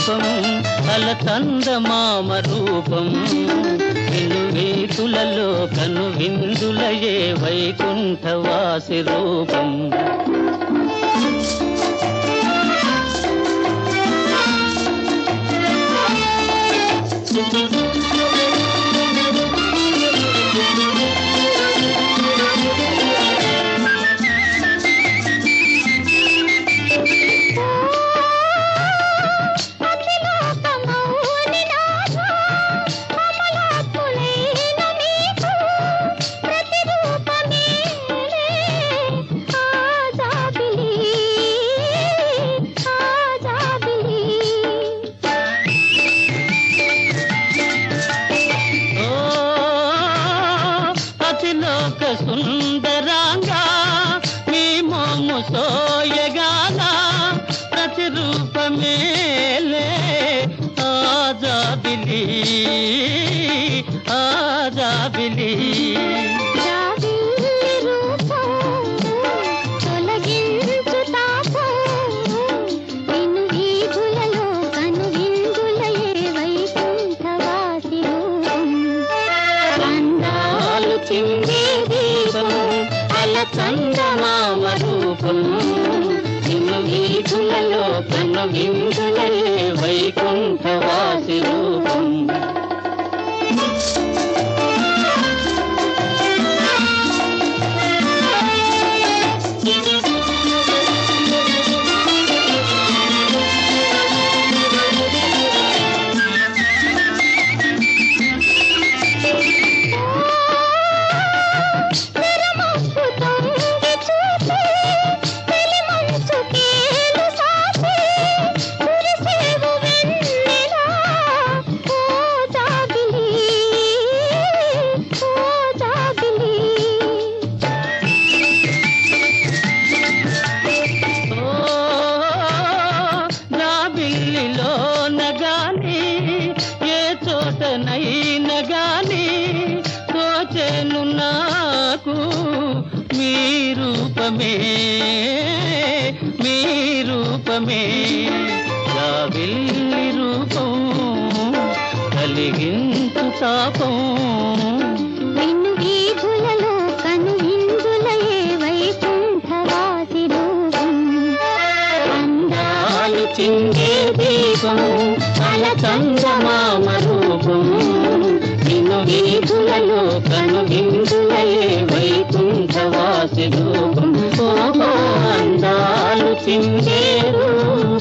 రూపం అలతందమామ రూపం విను వీతులలో కను విందులయే వైకుంఠవాసి రూపం అతిలోకమౌని నాథ, అమలాత్ములైన మీకు ప్రతిరూపమేలే ఆజాబిలి, ఆజాబిలి. ఓ అతిలోక సుందరాంగా మీ మోము సోయగాన ప్రతిరూపమేలే ఆజాబిలి ఆజాబిలి జాబిల్లి రూపం, తొలగించు తాపం, విను వీధులలో కను విందులయే వైకుంఠవాసి రూపం. అందాలు చిందే దీపం అలచందమామ రూపం నిన్ను వీధులలో కన్ను విందులే వైకుంఠవాసి రూపం తెరమప్పు తొంగి చూసి, తెలిమంచు కేలు సాసి, కురిసేవు వెన్నెలా, ఓ జాబిలి, ఓ జాబిలి. ఓ జాబిల్లిలో నగాని ఏ చోటనైన గాని తోచెను నాకు మీ రూపమే మీ రూపమే జాబిల్లి రూపం కలిగించు తాపం విను వీధులలో కను విందులయే వైకుంఠవాసి రూపం. అందాలు చిందే దీపం అలచందమామ రూపం నిన్ను వీధులలో కను విందులయే వైకుంఠవాసి రూపం ఓ అందాలు చిందే రూపం